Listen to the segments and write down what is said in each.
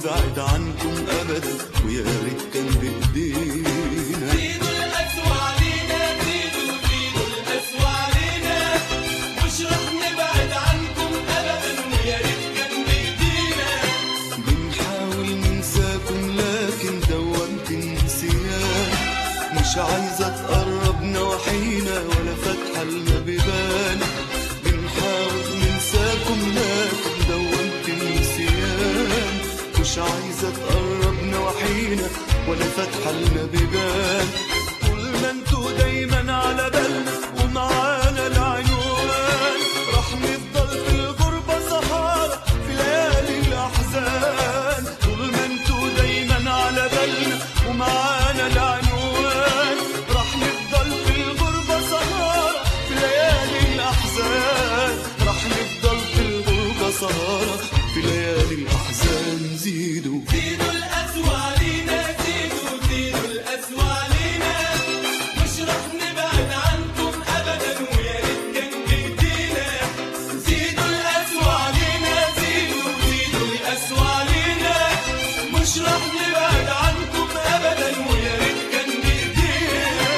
نبعد عنكم ابدا ويا ريت كان بايدينا زيدوا القسوة علينا زيدوا زيدوا القسوة علينا مش رح نبعد عنكم أبدا ويا ريت كان بإيدينا بنحاول ننساكم لكن دوامة النسيان مش عايزة تقرب نواحينا ولا فاتحة لنا بيبان بنحاول ننساكم لكن دوامة النسيان مش عايزة تقرب نواحينا ولا فاتحة لنا بيبان طول ما انتوا دايما على بالنا ومعانا العنوان راح نفضل في الغربة سهارة في ليالي الأحزان طول ما انتوا دايما على بالنا ومعانا العنوان راح نفضل في الغربة سهارة في ليالي الأحزان راح نفضل في الغربة سهارة في ليالي الأحزان زيدوا زيدوا القسوة علينا زيدوا زيدوا القسوة علينا مش رح نبعد عنكم أبدا ويا ريت كان بإيدينا زيدوا القسوة علينا زيدوا زيدوا القسوة علينا مش رح نبعد عنكم أبدا ويا ريت كان بإيدينا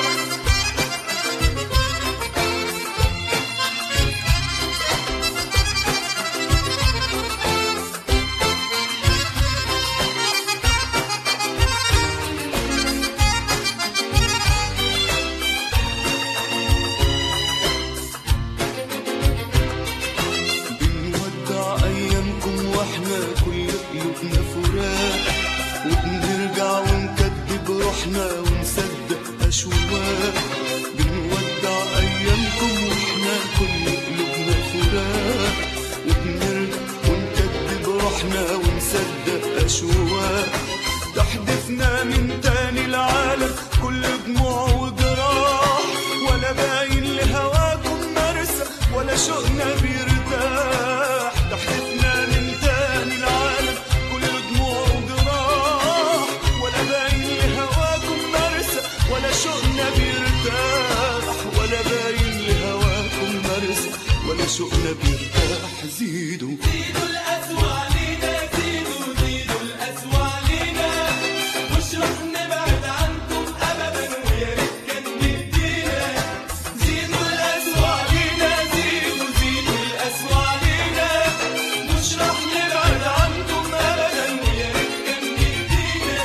بنودع ايامكم واحنا كل قلوبنا فراق وبنرجع ونكدب روحنا ونصدق اشواق بنودع ايامكم واحنا كل قلوبنا فراق وبنرجع ونكدب روحنا ونصدق اشواق تحدثنا من تاني العالم كل دموع وجراح ولا باين لهواكم مرسى ولا شوقنا بيرتاح تحدثنا من تاني العالم كل دموع وجراح ولا باين لهواكم مرسى ولا شوقنا بيرتاح ولا باين لهواكم مرسى ولا شوقنا بيرتاح زيدوا زيدوا القسوة علينا زيدوا زيدوا القسوة علينا مش رح نبعد عنكم أبدا ويا ريت كان بإيدينا زيدوا القسوة علينا زيدوا زيدوا القسوة علينا مش رح نبعد عنكم أبدا ويا ريت كان بإيدينا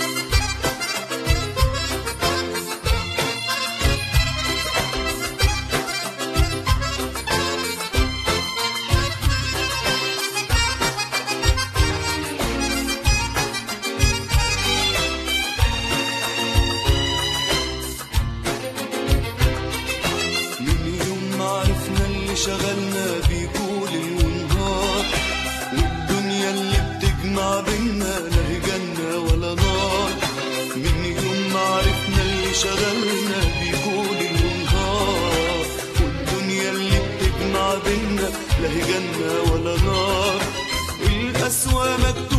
من يوم ما عرفنا اللي شغلنا بيقول ونهار والدنيا اللي بتجمع بينا لا هي جنة ولا نار من يوم ما عرفنا اللي شغلنا بيقول ونهار والدنيا اللي بتجمع بينا لا هي جنة ولا نار القسوة مكتوبة